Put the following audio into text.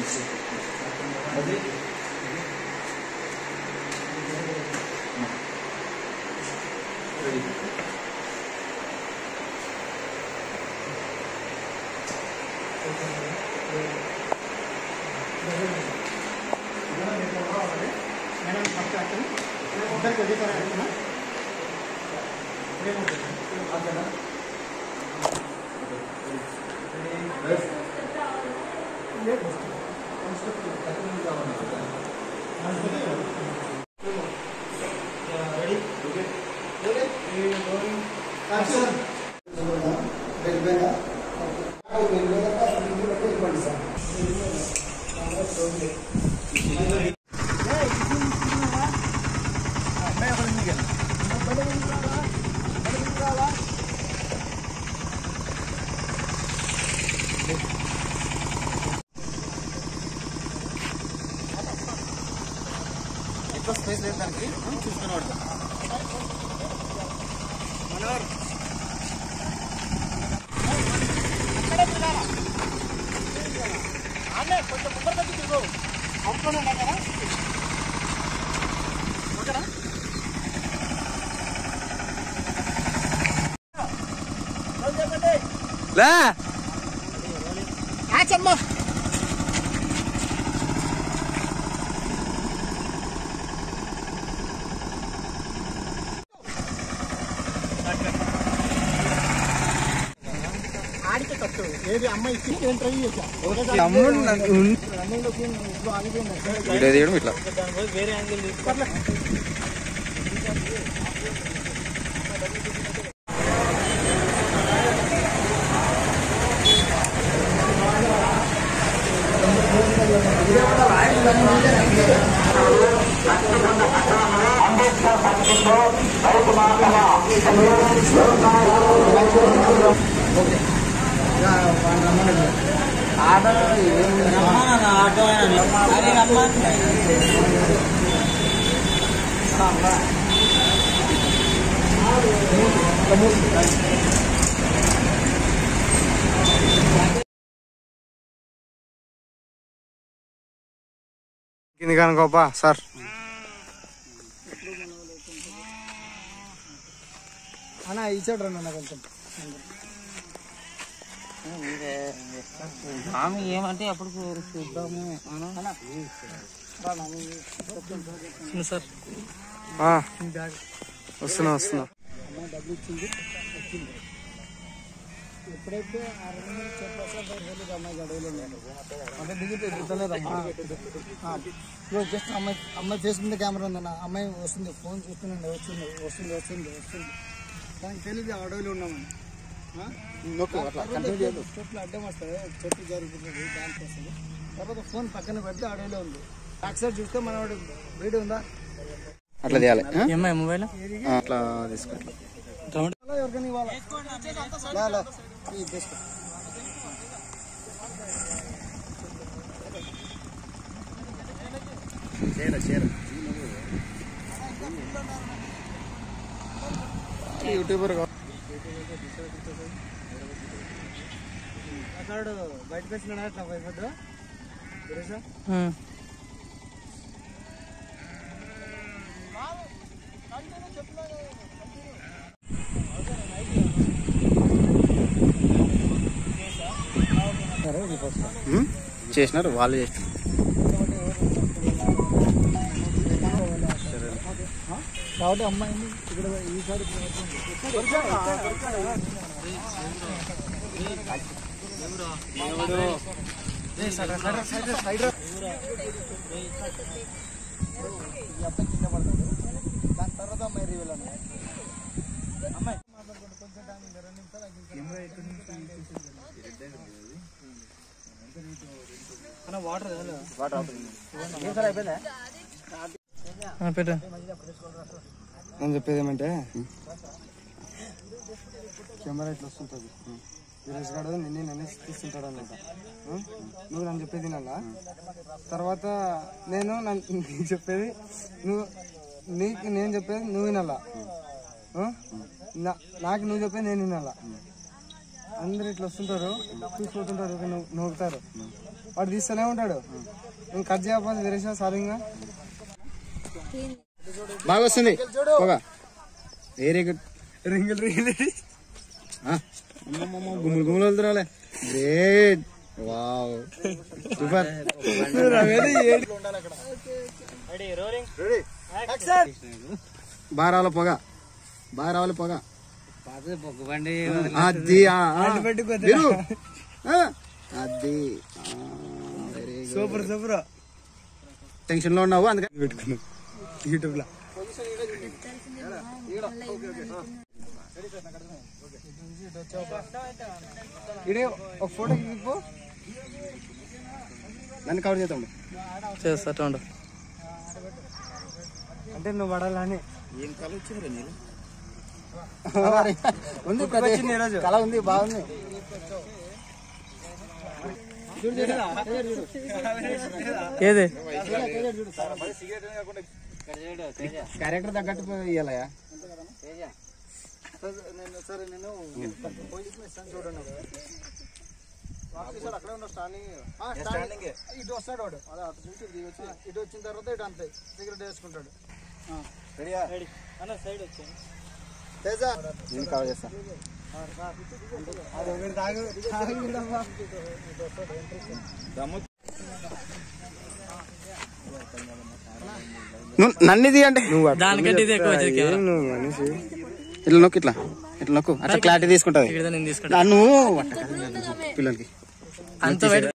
Madam first action ఇద్దరికి ఒకేసారి action ఎక్కువ స్పేస్ లేదు దానికి చూసుకుని పడతాం కొంచెం ముందర తగ్గి తిరుగు అవుట్లోనే ఉన్నా కదా ఓకేనా లే యాక్షన్ మా ఆడితే తప్పు ఏది అమ్మాయి ఇచ్చి నేను ట్రై చేశా తమ్ముడు నన్ను ఉన్- రన్నింగ్లోకి ఇప్పుడు ఆగిపోయింది వీడియో తీయడం ఇట్లా వేరే యాంగిల్ తీసుకోవాలి కింది కనుకోపా సార్ అన్న ఇచ్చాడు రండి కొంచెం ఆమె ఏమంటే అప్పుడు చూద్దాము సార్ ఆ, వస్తున్నా వస్తున్నా అమ్మాయి డబ్బులు ఇచ్చింది వచ్చింది ఎప్పుడైతే ఆ రెండు మూడు చెప్పేసా బయట వెళ్ళి అమ్మాయి అడవిలో ఉన్నాను అంటే దిగితే దిగుతలేదు ఇప్పుడు జస్ట్ అమ్మాయి అమ్మాయి ఫేస్ మీద కెమెరా ఉందన్న అమ్మాయి వస్తుంది ఫోన్ చూస్తుందండి వస్తుంది వస్తుంది వస్తుంది వస్తుంది దానికి తెలియదు ఆ అడవిలో ఉన్నామని ఆ? తర్వాత చెట్లు అడ్డం వస్తాయి చెట్లు జరుగుతుంది డాన్స్ వస్తుంది తర్వాత ఫోన్ పక్కన పెడితే అడవిలో ఉంది బ్యాక్ సైడ్ చూస్తే మన వాడు వీడియో ఉందా అట్లా తీయాలి ఆ? ఏమై మొబైల్ ఆ, అట్లా తీసుకోవాలి అలా ఎవరికైనా ఇవ్వాలా? లే, లే. ఇది తీసుకో. యూట్యూబర్ అక్కడ బయటకు వచ్చినా అట్లా భయపడ్డా తెలుసా చేసినారు వాళ్ళు చేసినారు కాబట్టి అమ్మాయిని ఇక్కడ ఈ సైడ్ దాని తర్వాత అమ్మాయి రివీల్ అన్న అమ్మాయి మాట్లాడుకుంటే కొంచెం టైం ఉంది రెండు నిమిషాలు అన్న వాటర్ పెట్టు నేను చెప్పేది ఏమంటే కెమెరా ఇట్లా వస్తుంటుంది వీరేష్ గారు నిన్ను నన్ను తీస్తుంటాడు అనమాట నువ్వు నన్ను చెప్పేది వినాలా తర్వాత నేను నన్ను నీకు చెప్పేది నువ్వు నీకు నేను చెప్పేది నువ్వు వినాలా ఆ? నా- నాకు నువ్వు చెప్పేది నేను వినాలా అందరు ఇట్లా వస్తుంటారు చూసిపోతుంటారు ఇక నవ్వు- నవ్వుతారు వాడు తీస్తూనే ఉంటాడు నేను కట్ చేయకపోతే తెరేసా సారింగా బాగా వస్తుంది పొగ వెరీ గుడ్ రింగిల్ రింగిల్ గుమ్ములు గుమ్ములు వెళ్తున్నావులే గ్రేట్ వావ్ సూపర్ బాగా రావాలి పొగ బాగా రావాలి పొగ పొగ్గు బండి అది ఆ, ఆ. వీరు. ఆ, అది సూపర్ సూపర్ టెన్షన్ లో ఉన్నావు అందుకని పెట్టుకున్నావు యూట్యూబ్ లో ఇడే ఒక ఫోటో తీసుకో నన్ను కవర్ చేద్దాం చేస్తా ఉండు అంటే నువ్వు పడాలని ఉంది వచ్చింది ఈరోజు. కళ ఉంది బాగుంది ఏది క్యారెక్టర్ తగ్గట్టు ఇవ్వాలయా నేను సరే నేను పోలీస్ ఇస్తాను చూడండి వాడు అక్కడే ఉన్న స్టాండింగ్ ఇటు వస్తాడు వాడు అదే అటు చూసి ఇటు వచ్చి ఇటు వచ్చిన తర్వాత ఇటు అంతే సిగరెట్ వేసుకుంటాడు తేజ నేను కవర్ చేస్తా నువ్వు నన్ను తీయండి దానికంటే ఇది ఎక్కువ వచ్చింది కెమెరా నువ్వు మనిషి ఇట్లా నొక్కు ఇట్లా ఇట్లా నొక్కు అట్లా క్లారిటీ తీసుకుంటది ఇక్కడ నేను తీసుకుంటా నన్ను పట్టకాలి పిల్లలకి అంత బయట